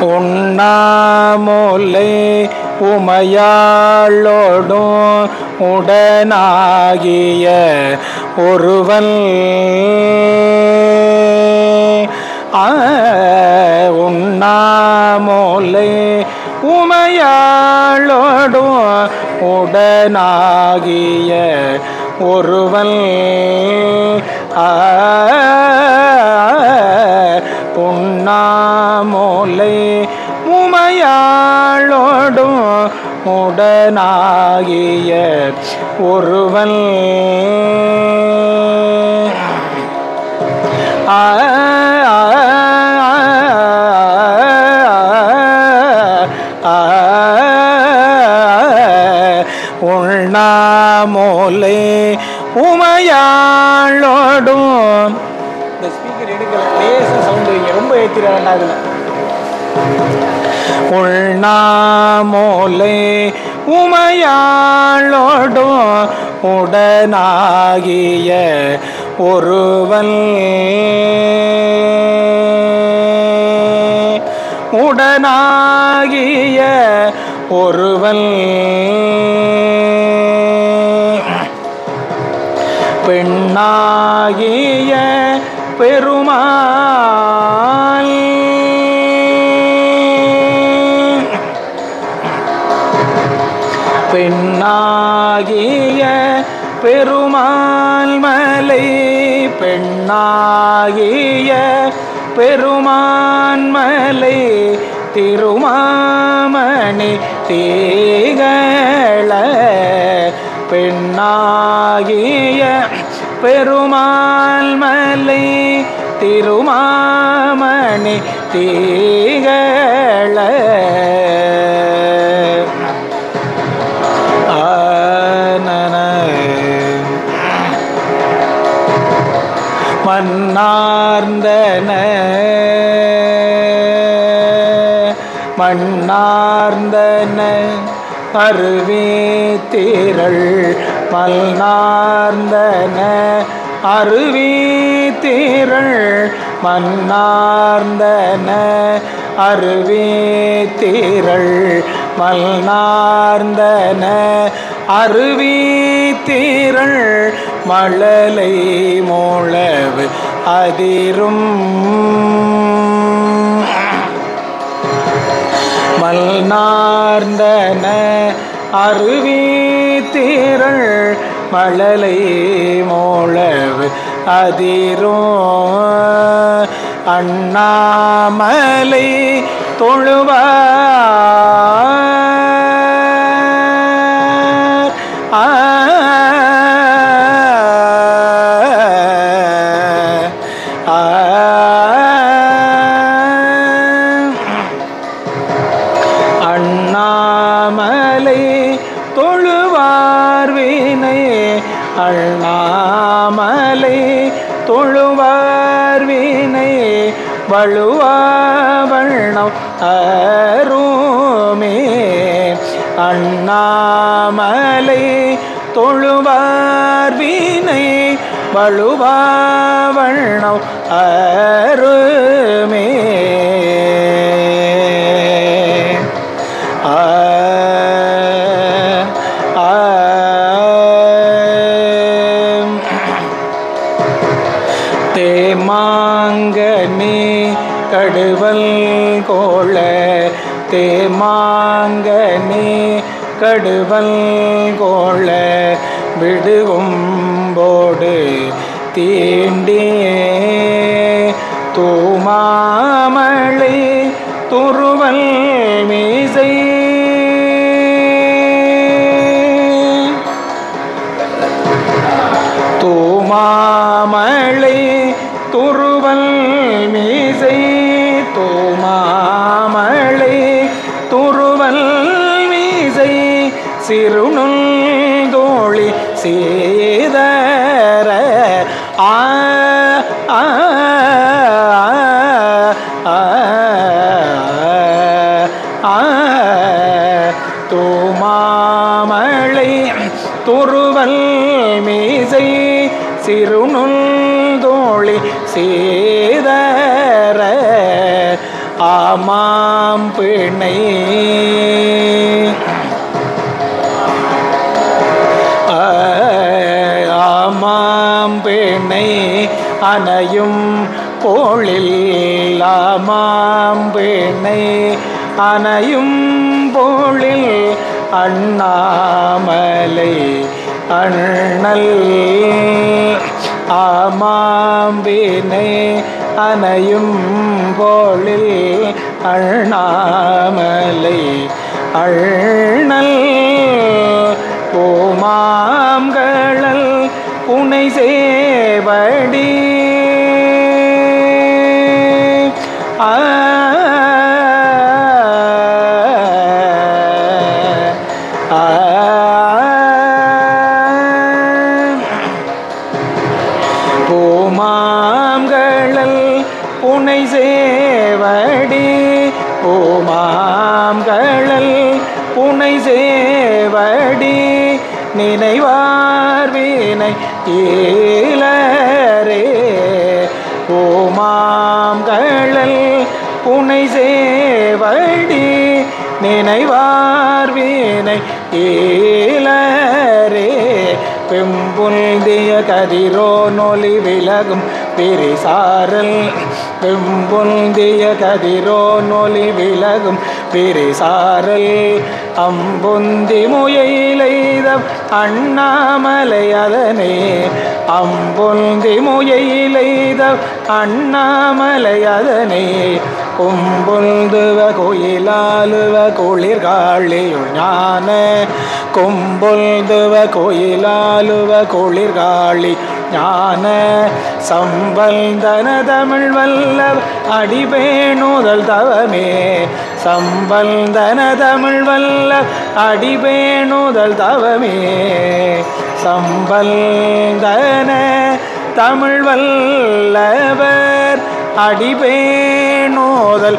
உண்ணாமொலை உமையாளோடும் உடனாகிய ஒருவன் ஆ, உண்ணாமொலை உமையாளோடும் உடனாகிய ஒருவன் ஆ, உண்ணாமொலை உமையாளோடும் உடனாகிய ஒருவன் ஆ உண்ணாமோலை உமையாளோடும் இந்த ஸ்பீக்கர் எடுக்கல லேசா சவுண்ட் வைங்க ரொம்ப ஏற்றிட வேண்டாம் இதில் உள்நாமோலை உமையாளோடும் உடனாகிய ஒருவன் உடனாகிய ஒருவன் பெண்ணாகிய பெருமாள் பெண்ணாகிய பெருமாள் மலை பெண்ணாகிய பெருமான் மலை திருமாமணி தீகள பெண்ணாகிய பெருமாள் மலை திருமாமணி தீகள ஆனன மன்னார்ந்தன மன்னார்ந்தன அருவி திரள் மல்நார்ந்தன அருவி திரள் மன்னார்ந்தன அருவி திரள் மல்நார்ந்தன அருவி திரள் மழலை மோளவு அதிரும் மல்நார்ந்தன அருவி திரள் மழலை மோளவு அதிரும் அண்ணாமலை தொழுவார் ஆ அண்ணாமலை தொழுவார் வினை அண்ணாமலை தொழுவார் வினை வழுவா வண்ணம் அருமே அண்ணாமலை தொழுவார் வினை வழுவா வண்ணம் அருமே ஆ ஆ தேமாங்கனி கடுவல் கோள தேமாங்கனி கடுவல் கோள விடுகும்போடு தீண்டியே தூமாமழை துருவல் மீசை தூமாமழை துருவல் மீசை தூமாமழை துருவல் மீசை சிறுநுள் தோழி சேதர ஆ ஆ ஆ ஆ தூமாமழை துருவல் மீசை சிறுநுள் தோழி சேதர ஆமாம் பிணை ஆமாம் பிணை அணையும் போழில் ஆமாம் பிணை அணையும் போழில் அண்ணாமலை அண்ணல் ஆமாம்பினை அணையும் போழில் அண்ணாமலை அண்ணல் ஓமாம்களல் புனை சேவடி ஆ பூமாம்களல் புனை சேவடி பூமாம்களல் புனை சேவடி நினைவார் வினை ஈலரே பூமாம்களல் புனை சேவடி நினைவார் வினை ஈலரே பெம்புல்திய கதிரோ நொலி விலகும் பிரிசாரல் பெம்புல்திய கதிரோ நொலி விலகும் பிரிசாரல் அம்புந்தி முயைலைதம் அண்ணாமலை அதனே அம்புந்தி முயைலைதம் அண்ணாமலை அதனே கும்புல்துவ கோயிலாலுவ குளிர்காழியுள் ஞான கும்புல்துவ கோயிலாலுவ குளிர்காழி ஞான சம்பந்தன தமிழ் வல்ல அடிபேணுதல் தவமே சம்பந்தன தமிழ் வல்ல அடிபேணுதல் தவமே சம்பந்தன தமிழ் வல்லவர் அடிபேணோதல்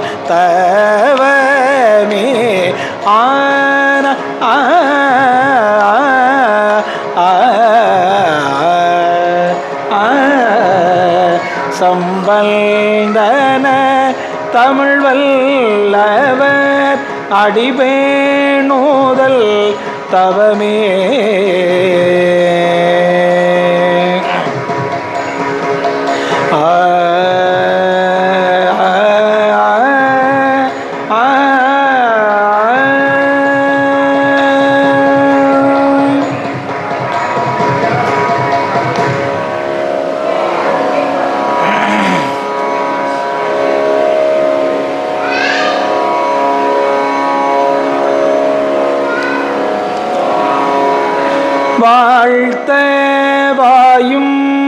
தவமே ஆன ஆ ஆ ஆ சம்பந்தன தமிழ் வல்லவர் அடிபேணோதல் தவமே வாழ்த்த வாயும்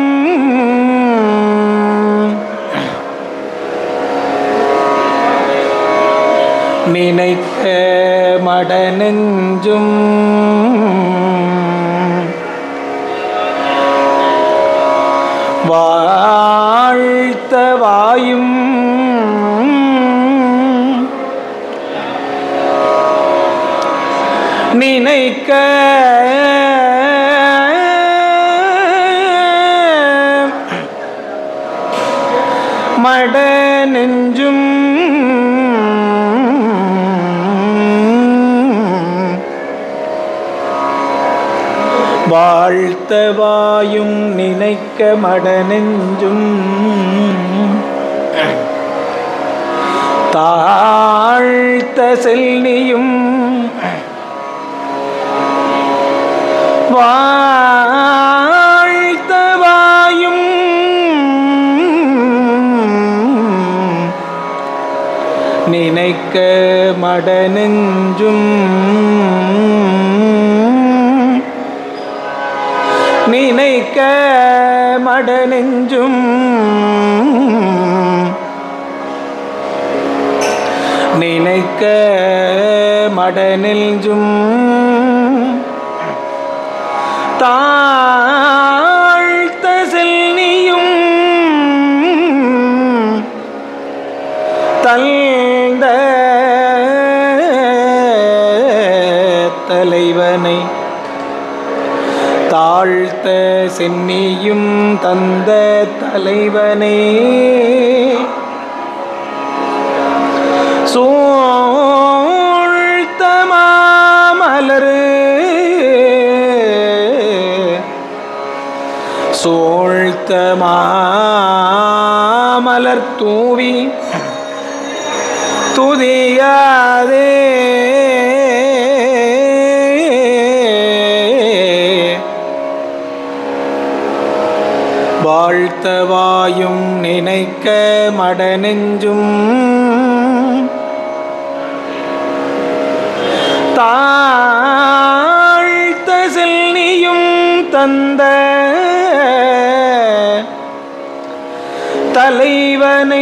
நினைக்க மடநெஞ்சும் வாழ்த்த வாயும் நினைக்க மட நெஞ்சும் வாழ்த்த வாயும் நினைக்க மட நெஞ்சும் தாழ்த்த செல்லியும் வாழ்த்த வாயும் நினைக்க மட நெஞ்சும் நினைக்க மட நெஞ்சும் நினைக்க மட நெஞ்சும் தாழ்த்த செல்னியும் தல்ந்த தலைவனை தாழ்த்த சென்னியும் தந்த தலைவனே சூழ்த்த மாமலரு சூழ்த்த மாமலர் தூவி துதியாதே வாழ்த்தவாயும் நினைக்க மடநெஞ்சும் தாழ்த்த செல்னியும் தந்த தலைவனை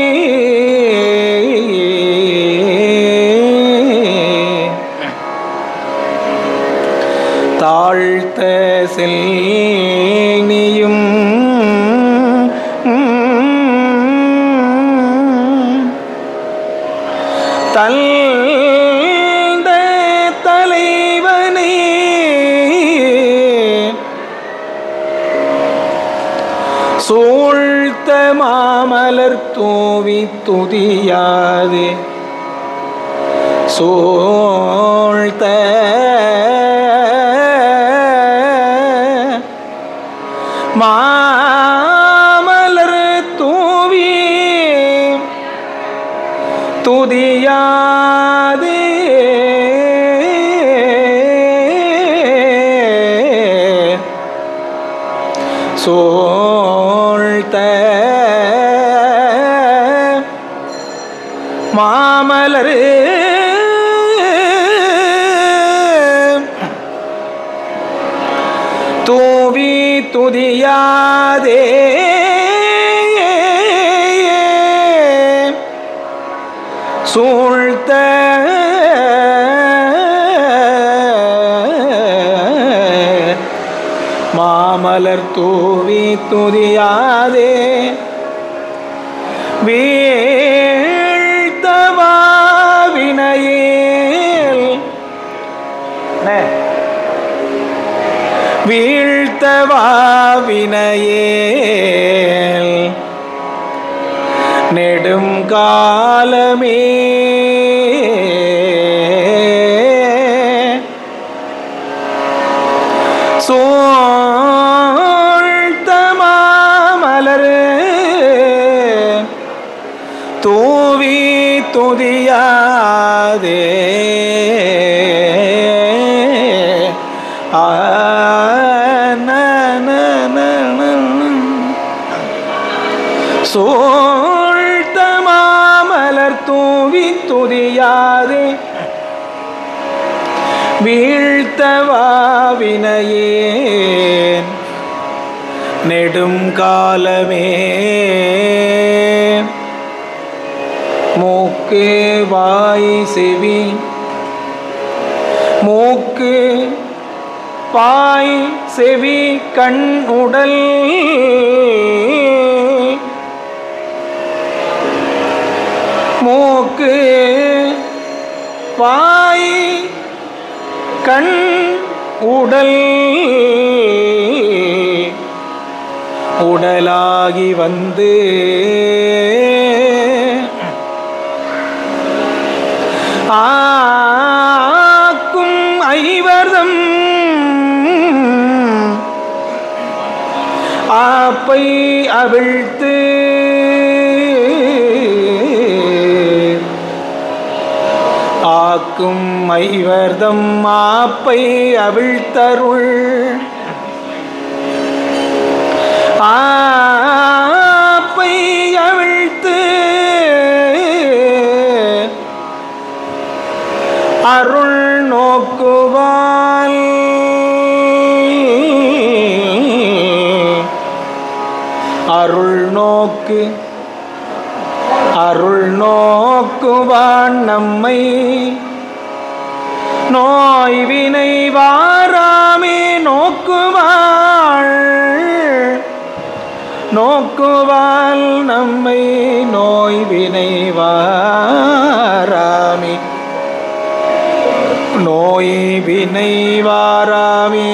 தாழ்த்த செல்னியும் தல்த தலைவனே சூழ்த்த மாமலர் தூவி துதியாதே சூழ்த்த மாமலர் தூவி துதியாதே சோழ்த்த மாமலர் தூவி துதியாதே சூழ்த்த மாமலர் தூவி துதியாதே வீழ்த்தவாவினையேல் வீழ்த்தவாவினையேல் நெடும் காலமே சோழ்த்த மாமலர் தூவி துதியாதே ஆ ந, ந, ந, ந, ந. சோழ்த்த மாமலர் தூவி துதியாதே வீழ்த்தவாவினையேன் நெடும் காலமே மூக்கு வாய் செவி மூக்கு பாய் செவி கண் உடல் மூக்கு பாய் கண் உடல் உடலாகி வந்து ஆக்கும் ஐவர்தம் ஆப்பை அவிழ்த்து ஆக்கும் ஐவர்தம் ஆப்பை அவிழ்த்தருள் ஆப்பை அவிழ்த்து அருள் நோக்குவால் அருள் நோக்கு அருள் நோக்குவான் நம்மை நோய் வினை வாராமே நோக்குவாள் நோக்குவாள் நம்மை நோய் வினை வாராமே நோய் வினை வாராமே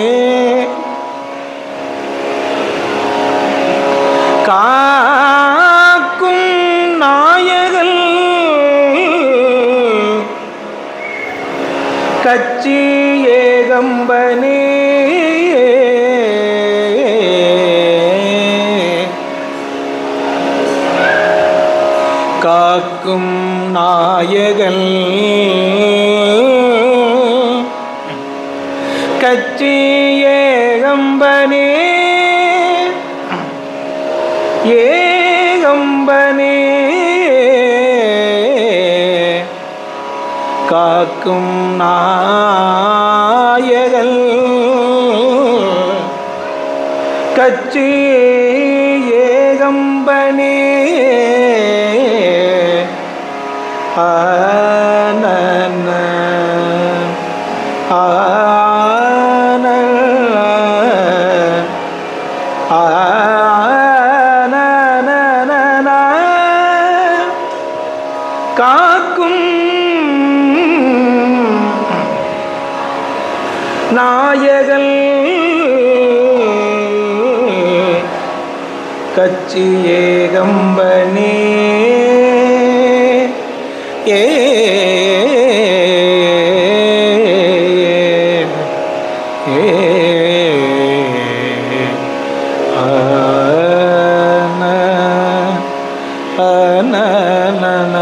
காக்கும் நாயகல் கச்சி ஏகம்பனே காக்கும் நாயகன் கச்சி ஏகம்பனே ஏகம்பனே காக்கும் நாயகன் கச்சி ஏகம்பனே ஆனன ஆன ஆனனனன காக்கும் நாயகன் கச்சி ஏகம்பனே ஏ ஏ ஆன ஆனனன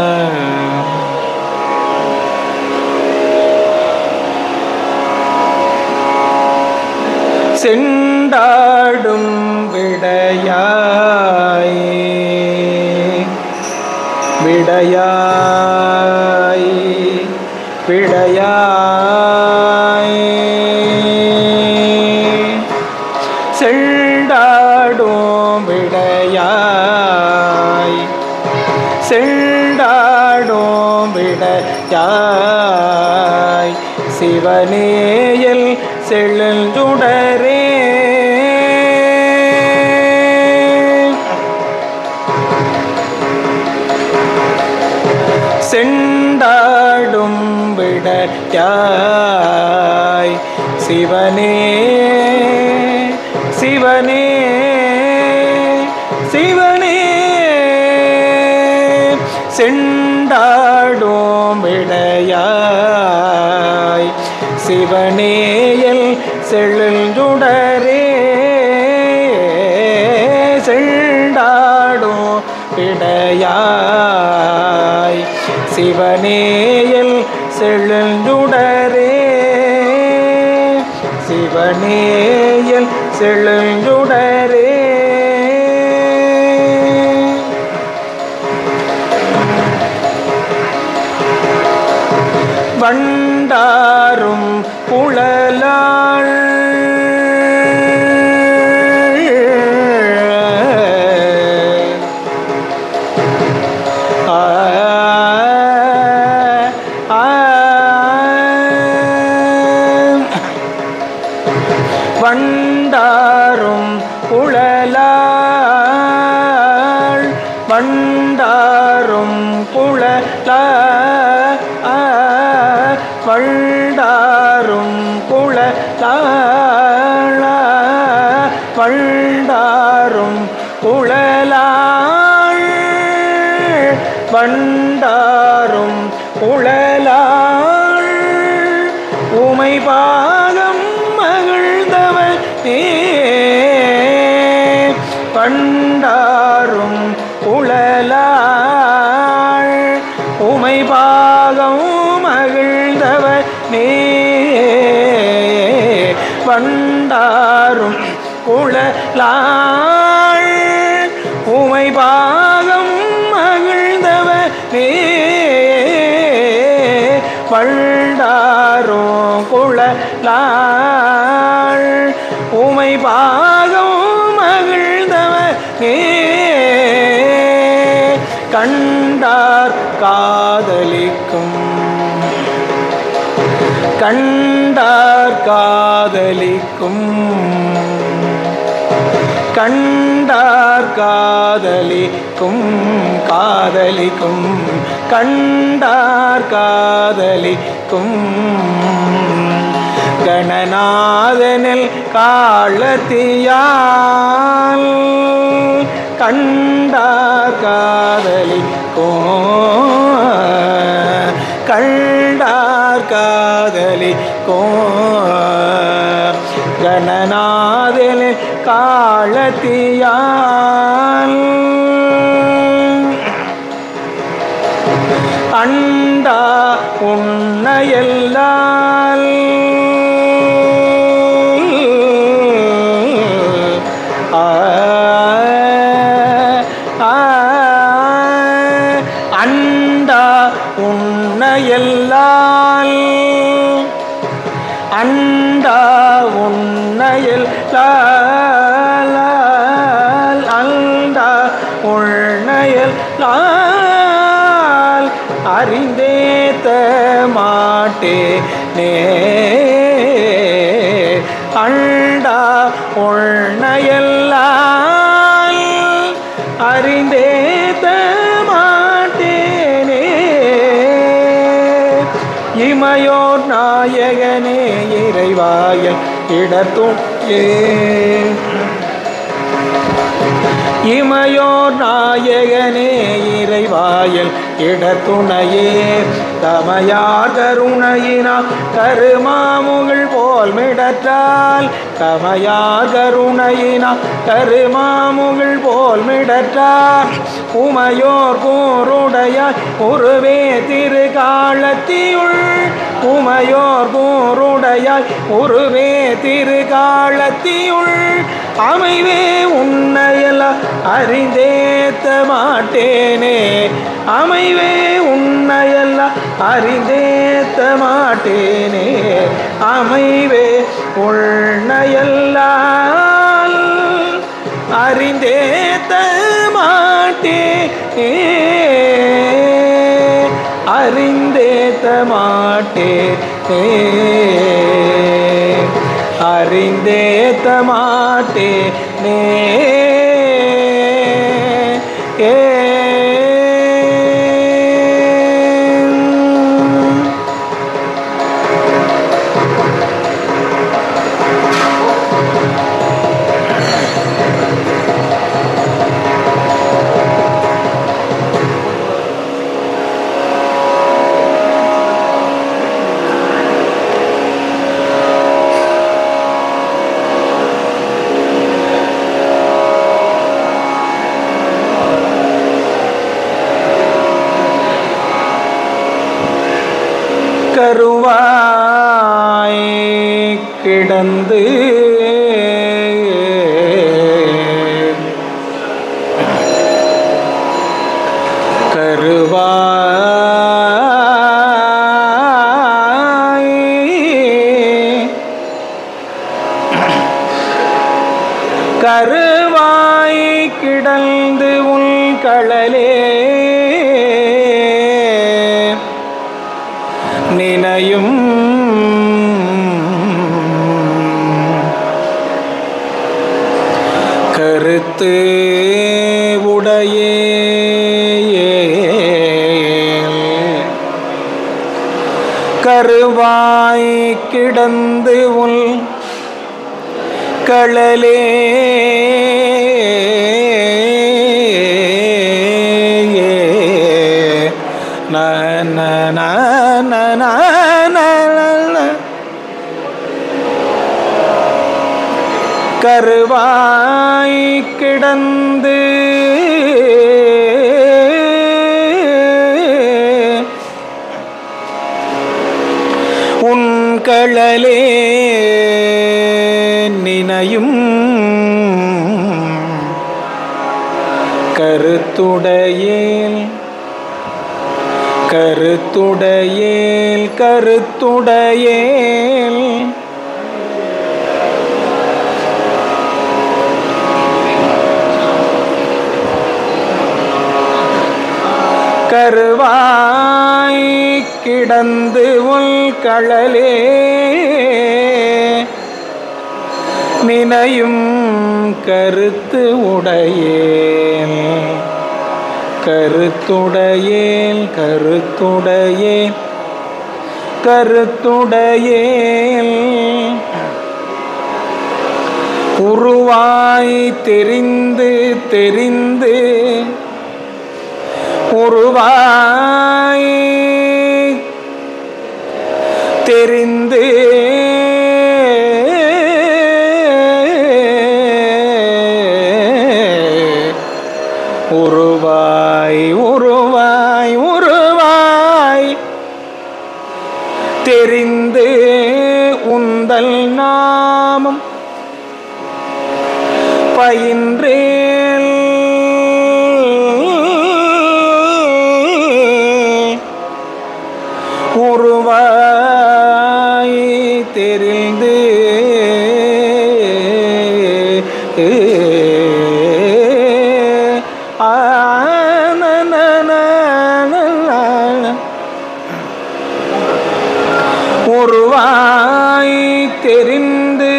செண்டாடும் விடையாய் விடையாய் விடையாய் செண்டாடும் விடையாய் செண்டாடும் விடையாய் சிவனேயல் செழுஞ்சுடரே செண்டாடும் விடையாய் சிவனே சிவனே சிவனே செண்டாடும் விடையாய் சிவனேயல் செழுஞ்சுடரே செண்டாடும் விடையாய் சிவனேயல் செழுஞ்சுடரே சிவனேயல் செழுஞ்சுடரே வண்டாரும் புழலாள் ஆ, ஆ, வண்டாரும் புழலாள் வண்டாரும் புழலா வண்டாரும் புழலாள வண்டாரும் புழலாள் வண்டாரும் புழலாள் உமை பாகம் மகிழ்ந்தவனே பண்டாரும் புழலாள் உமை பாகம் மகிழ்ந்தவனே பண்டாரும் குழலாள் உமை பாகம் மகிழ்ந்தவனே பண்டாரோ குழலாள் உமை பாகம் மகிழ்ந்தவனே கண்டார் காதலிக்கும் கண்டார் காதலிக்கும் கண்டார் காதலிக்கும் காதலிக்கும் கண்டார் காதலிக்கும் கணநாதனில் காலத்தியால் கண்டார் காதலிக்கும் கண்டார் கணநாதர் காதலி கோ கணநாதல் காலத்தியால் அண்டா உன்னையல்லால் ஆ, ஆ, அண்டா உன்னையல்லால் அண்டா உன்னையில் லால் அண்டா உன்னையில் லால் அறிந்தேத்த மாட்டேனே அண்டா உன்னையல்லால் அறிந்தேத்த மாட்டேனே இமையோர் நாயகனே இறைவாயல் இடத்தும் ஏ இமையோர் நாயகனே இறைவாயல் இடத்துணையே தமையார் கருணையினா கருமாமுகள் போல் மிடற்றால் தமையார் கருணையினா கருமாமுகள் போல் மிடற்றால் உமையோர் கூருடையாய் ஒருவே திரு காலத்தியுள் உமையோர் கூருடையாய் ஒருவே திரு காலத்தியுள் அமைவே உன்னையெல்லாம் அறிந்தேத்த மாட்டேனே அமைவே உன்னையெல்லாம் அறிந்தேத்த மாட்டேனே அமைவே உன்னையெல்லாம் அறிந்தேத்த மாட்டேனே அறிந்தேத்த மாட்டேனே அறிந்தேத்த மாட்டேனே ஏ கருவாய் கிடந்து கருவாய் கருவாய் கிடந்து உள் களலே நினையும் கருத்து உடையே கருவாய் கிடந்து உள் களலே ந ந ந ந ந ந ந. கருவாய் கிடந்து உன் களலே நினையும் கருத்துடையேல் கருத்துடையேல் கருத்துடையேல் கருவாய் கிடந்து உள் களலே நினையும் கருத்து உடையேன் கருத்துடையேன் கருத்துடையேன் கருத்துடையேன் உருவாய் தெரிந்து தெரிந்து உருவாய் தெரிந்து உருவாய் உருவாய் உருவாய் தெரிந்து உந்தல் நாமம் பயின்றேல் உருவாய் தெரிந்து ஆனனனனன. உருவாய் தெரிந்து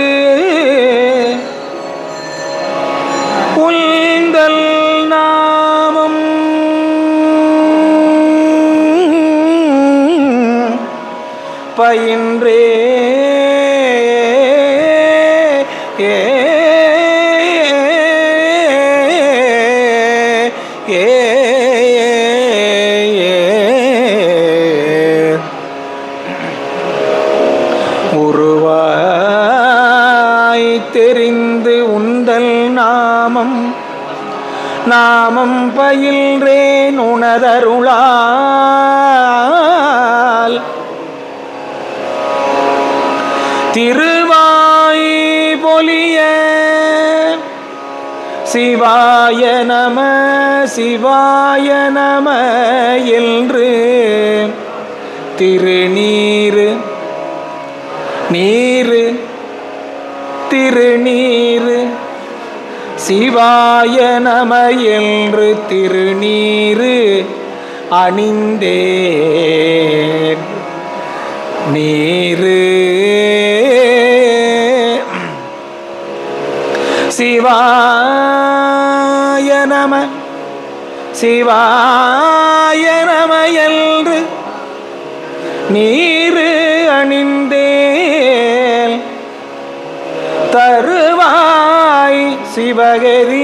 உந்தல் நாமம் பயின்றே ஏ ஏ உருவாய் தெரிந்து உந்தல் நாமம் நாமம் பயில்றேன் உணதருளால் திருவாய் பொலிய சிவாய நம சிவாய நம என்று திருநீரு நீரு திருநீரு சிவாய நம என்று திருநீரு அணிந்தேன் நீரு சிவாய நம சிவாய நம என்று நீரு அணிந்தேன் தருவாய் சிவகரி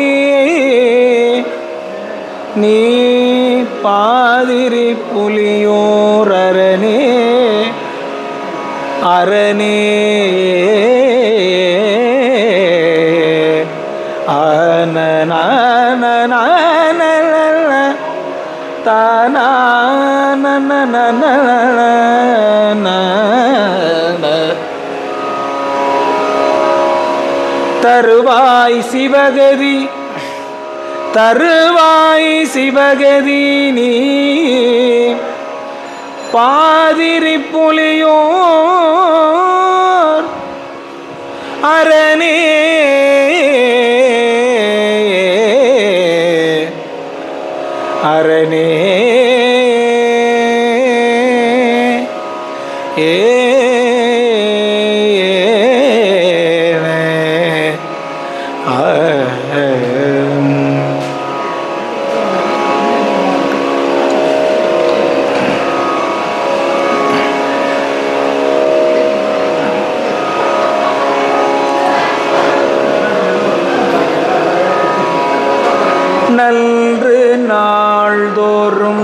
நீ பாதிரி புலியோரனே அரணே ஆனன தான தருவாய் சிவகதி தருவாய் சிவகதி நீ பாதிரி புலியோர் அரணே அரணே ஏ நன்று நாள்தோறும்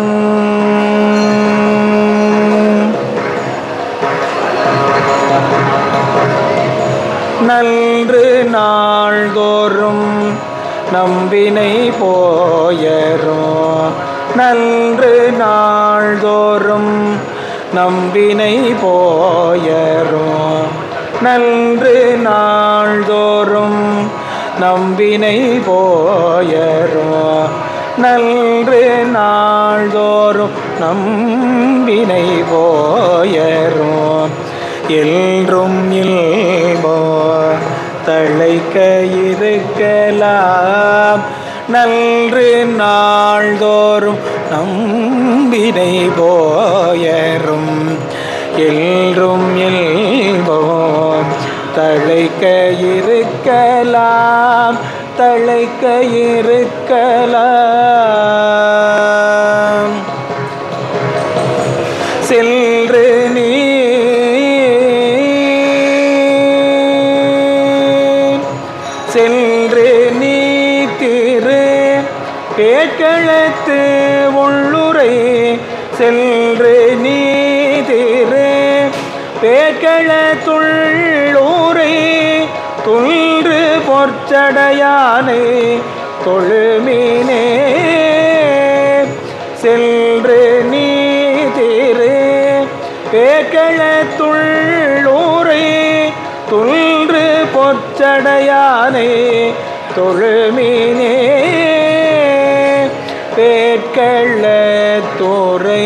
நன்று நாள்தோறும் நம்பினை போயரும் நன்று நாள்தோறும் நம்பினை போயரும் நன்று நாள்தோறும் நம்பினை போயரும் நன்று நாள்தோறும் நம்பினை போயரும் எல்றும் இல்போ தழைக்க இருக்கலாம் நன்று நாள்தோறும் நம்பினை போயரும் எல்றும் இல்போம் தழைக்க இருக்கலாம் தழைக்க இருக்கலாம் சென்று நீ சென்று நீ திரு பேட்களத்து உள்ளுரை சென்று நீ திரு பேக்கள துள்ளூரை துன்று பொற்சடையானை தொழுமீனே சென்று நீதிரு பேக்கள துள்ளூரை துன்று பொற்சடையானை தொழுமீனே பேட்கள துறை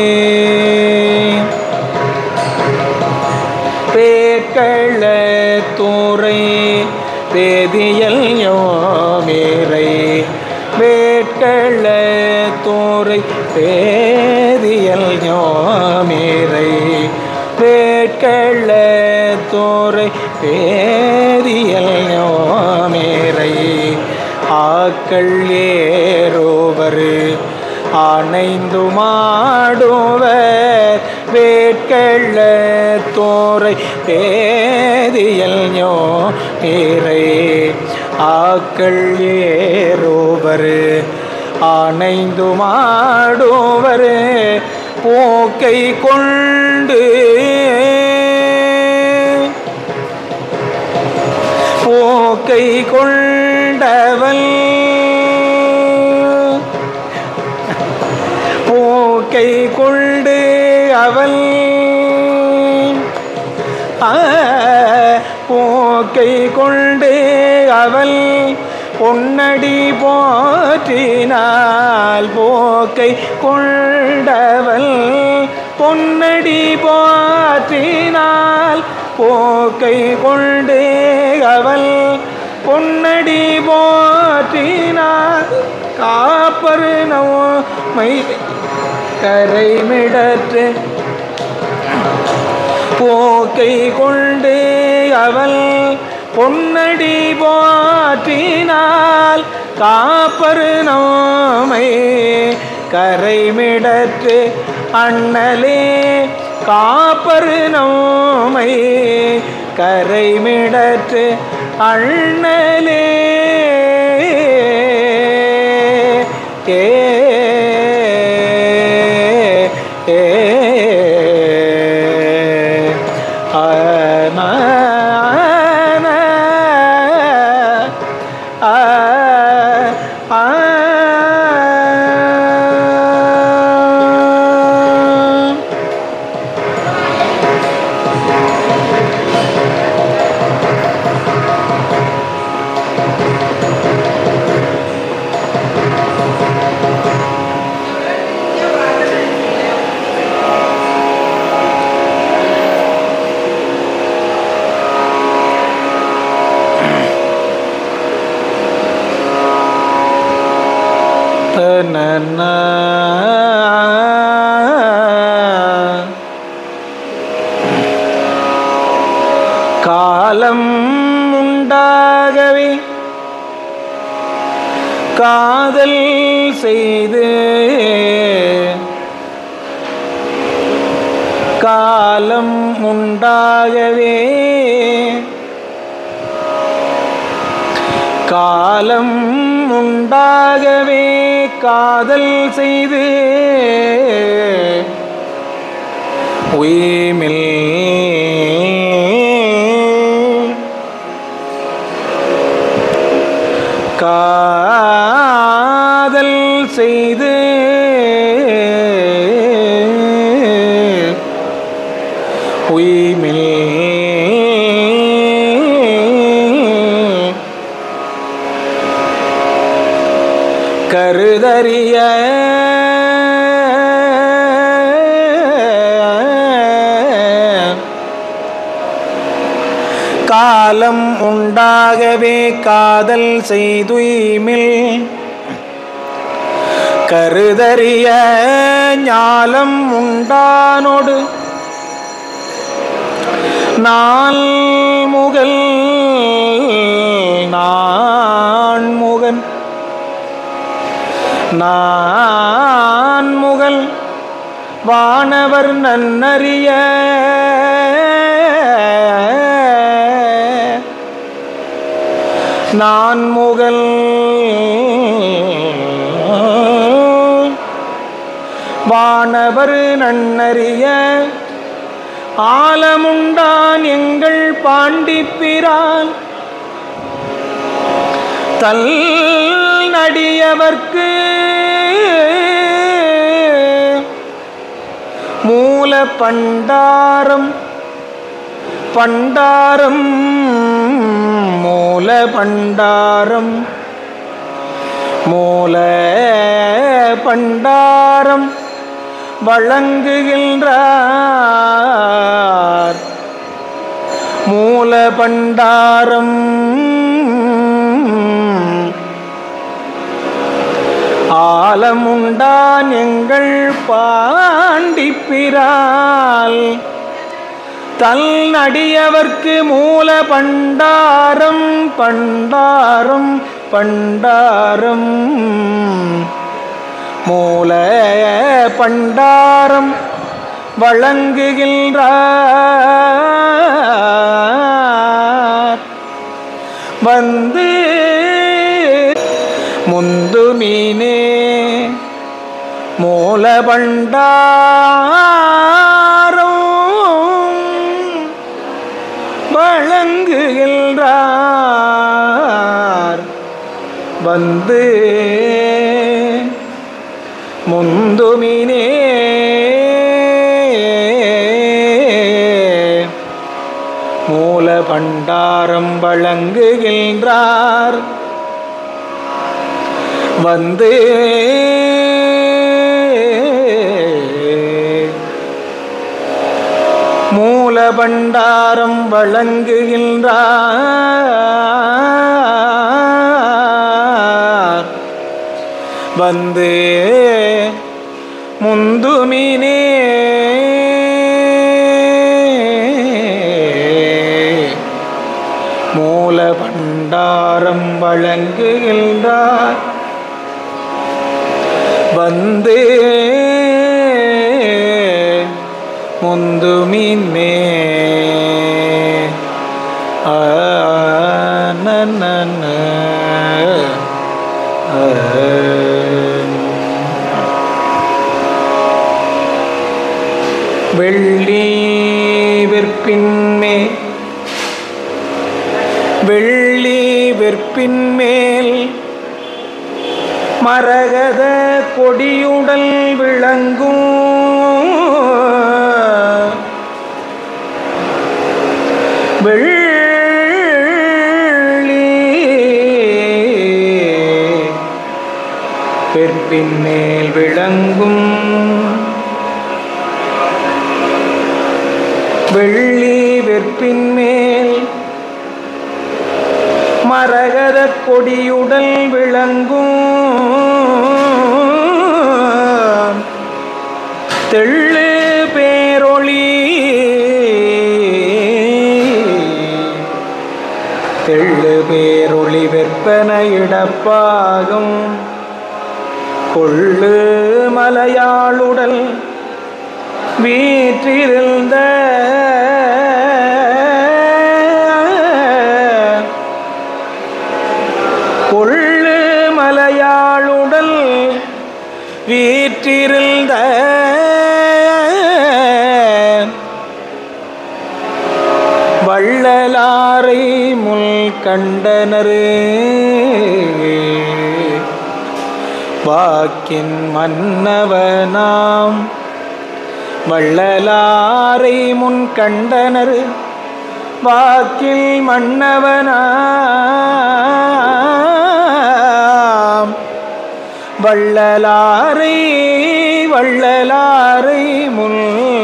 பேட்கள துறை பேதியல் யோமேரை வேட்கள துறை பேதியல் யோமேரை வேட்கள துறை பேதியல் யோமேரை ஆக்கள் ஏறுவர் ஆனைந்து மாடுவர் வேட்கள தோரை பேதியல் ஞோ பேரை ஆக்கள் ஏறுவர் ஆனைந்து மாடுவர் போக்கை கொண்டு போக்கை கொண்டவள் போக்கை கொண்டு அவள் ஆ, போக்கை கொண்டு அவள் பொன்னடி போற்றினாள் போக்கை கொண்டவள் பொன்னடி போற்றினாள் போக்கை கொண்டு அவள் பொன்னடி போற்றினாள் காப்பரு நோமை கரைமிடற்று போக்கை கொண்டு அவள் பொன்னடி போற்றினாள் காப்பரு நோமை கரைமிடற்று அண்ணலே காப்பரு நோமை கரைமிடற்று அண்ணலே ஏ ஏ ஆன ஆ ஆ தனன காலம் உண்டாகவே காதல் செய்து காலம் உண்டாகவே காலம் உண்டாகவே காதல் செய்து உயிமில் காதல் செய்து உயிமில் கருதறிய காலம் உண்டாகவே காதல் செய்துய்மில் கருதறிய ஞாலம் உண்டானொடு நாள் முகல் நான் முகன் நான் முகல் வானவர் நன்னறிய நான் முகல் வானவர் நன்னறிய ஆலமுண்டான் எங்கள் பாண்டிப்பிரான் தல் நடியவர்க்கு மூல பண்டாரம் பண்டாரம் மூல பண்டாரம் மூல பண்டாரம் வழங்குகின்றார் மூல பண்டாரம் ஆலமுண்டான் எங்கள் பாண்டிப்பிரால் தல் நடியவர்க்கு மூல பண்டாரம் பண்டாரம் பண்டாரம் மூல பண்டாரம் வழங்குகின்றார் வந்து முந்து மீனே மூல பண்டாரம் வழங்குகின்றார் வந்து முந்துமினே மூல பண்டாரம் வழங்குகின்றார் வந்து மூல பண்டாரம் வழங்குகின்றார் வந்து முந்துமினே மூல பண்டாரம் வழங்குகின்றார் வந்து முந்துமின்மே ஆ நன்ன வெள்ளி விற்பின்மே வெள்ளி விற்பின்மேல் மரகத கொடியுடல் விளங்கும் வெள்ளி பிற்பின் மேல் விளங்கும் வெள்ளி வெற்பின் மேல் மரகத கொடியுடல் விளங்கும் தெள்ளு பேரொளி தெள்ளு பேரொளி வெற்பன இடப்பாகும் கொள்ளு மலையாளுடல் வீற்றிருந்த கொள்ளு மலையாளுடல் வீற்றிருந்த வள்ளலாரை முள் கண்டனரு வாக்கின் மன்னவனாம் வள்ளலாரை முன் கண்டனர் வாக்கில் மன்னவனாம் வள்ளலாரை வள்ளலாரை முன்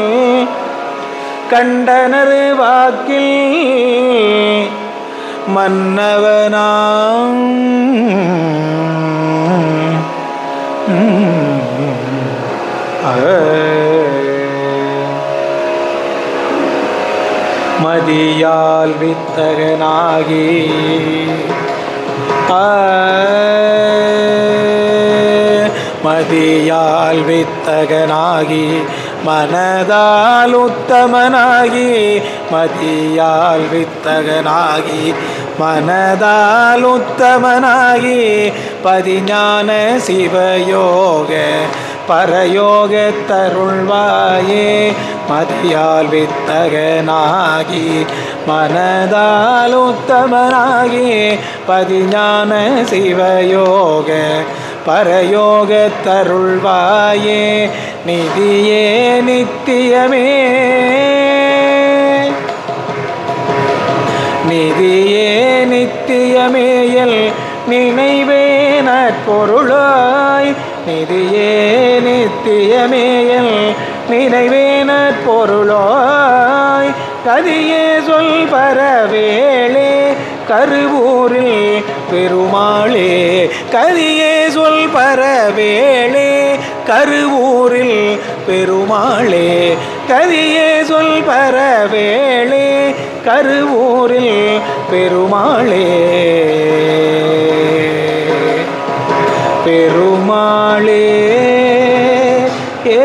கண்டனர் வாக்கில் மன்னவனாம் மதியால் வித்தகனாகி ஆ, மதியால் வித்தகனாகி மனதால் உத்தமனாகி மதியால் வித்தகனாகி மனதால் உத்தமனாகி பதிஞான சிவயோக பரயோகத் தருள்வாயே மதியால் வித்தகனாகி மனதால் உத்தமனாகி பதிஞான சிவயோக பரயோகத் தருள்வாயே நிதியே நித்தியமே நிதியே நித்தியமேயல் நினைவே நற்பொருளாய் நிதியே நித்தியமேயல் நினைவே நற்பொருளாய் கதியே சொல் பரவேளே கருவூரில் பெருமாளே கதியே சொல் பரவேளே கருவூரில் பெருமாளே கதியே சொல் பரவேளே கருவூரில் பெருமாளே பெருமாளே ஏ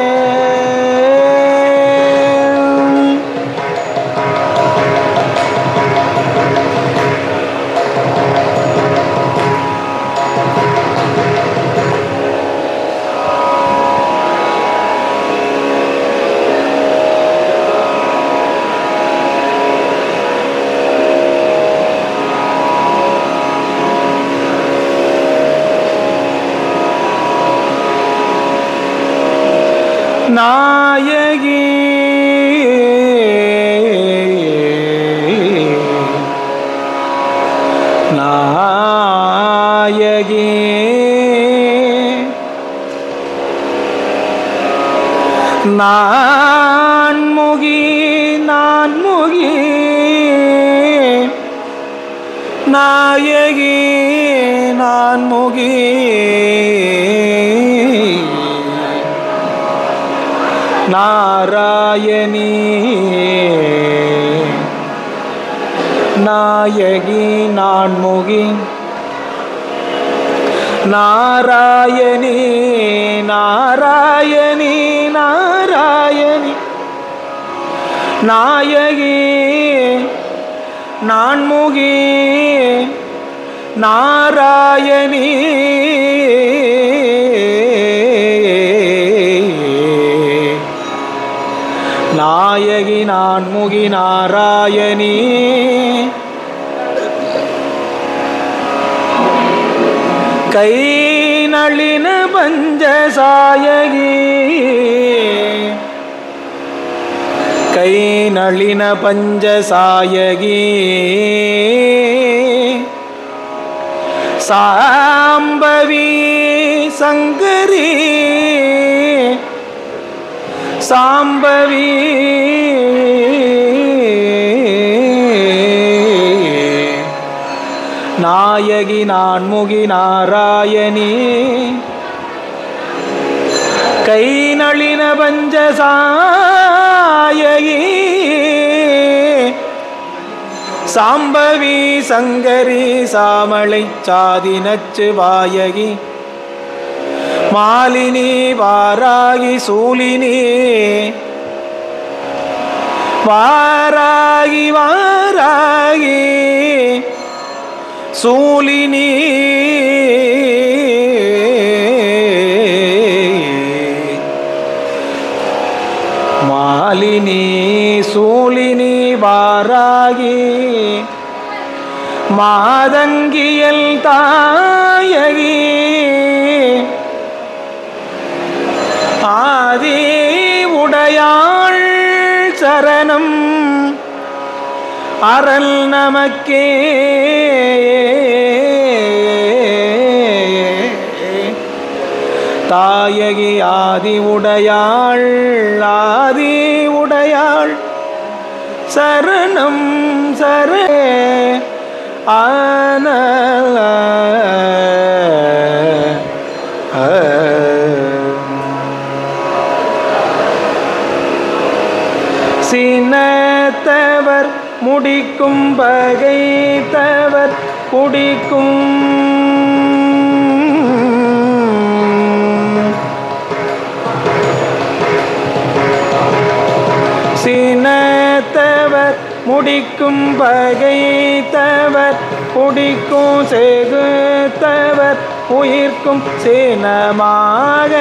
நாயகி நாயகி நான்முகி நான்முகி நாயகி நான்முகி நாராயணி நாயகி நான்முகி நாராயணி நாராயணி நாராயணி நாயகி நான்முகி நாராயணி நாயகி நான்முகி நாராயணி கை நளின பஞ்சசாயகி கை நளின பஞ்சசாயகி சாம்பவி சங்கரி சாம்பவி நாயகி நான்முகி நாராயணி கை நளின பஞ்சசாயகி சாம்பவி சங்கரி சாமளை சாதி நச்சு வாயகி மாலினி வாராகி சூலினி வாராகி வாராகி சூலினி மாலினி சூலினி வாராகி மாதங்கியல் தாயகி ஆதி உடையாள் சரணம் அறல் நமக்கே தாயகி ஆதி உடையாள் ஆதி உடையாள் சரணம் சரே ஆன சினத்தவர் முடிக்கும் பகைத்தவர் குடிக்கும் சினத்தவர் முடிக்கும் பகைத்தவர் குடிக்கும் செகுத்தவர் உயிர்க்கும் சீனமாக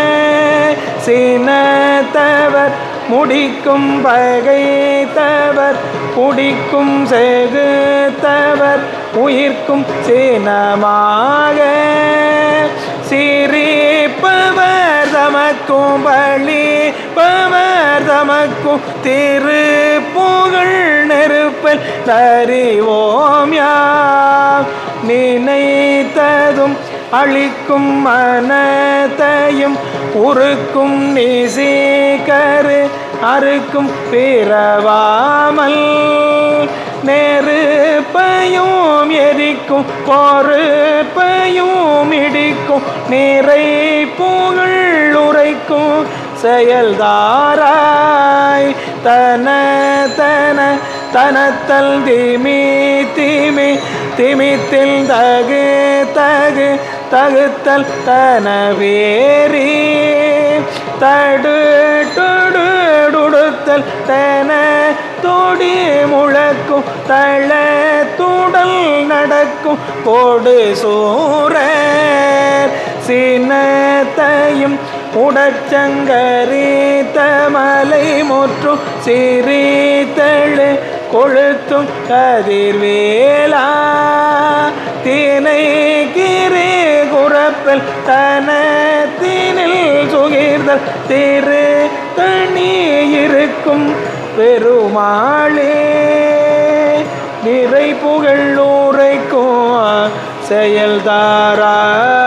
சீனத்தவர் முடிக்கும் பகைத்தவர் குடிக்கும் செகுத்தவர் உயிர்க்கும் சீனமாக சிரிப்பவர் தமக்கும் பள்ளி பவர் தமக்கும் திரு புகழ் நெருப்பல் தறிவோம் யாம் நினைத்ததும் அழிக்கும் மனத்தையும் உருக்கும் நிசீகரு அறுக்கும் பிறவாமல் நெருப்பையும் எரிக்கும் பொறுப்பையும் இடிக்கும் நிறை புகழ் உரைக்கும் செயல்தாராய் தன தன தனத்தல் திமி திமி திமித்தில் தகு தகு தகுத்தல் தனவேரி தடு டுடுத்தல் தன தொடி முழக்கும் தள துடல் நடக்கும் கொடு சூர சினத்தையும் உடச்சங்கரித்த மலை முற்றும் சிரித்தழு கொழுத்தும் கதிர்வேலா தினை கிரே குறப்பல் தனத்தினில் சுகிர்தல் திரு தனி இருக்கும் பெருமாளே நிறை புகழ் உரைக்கும் செயல்தாரா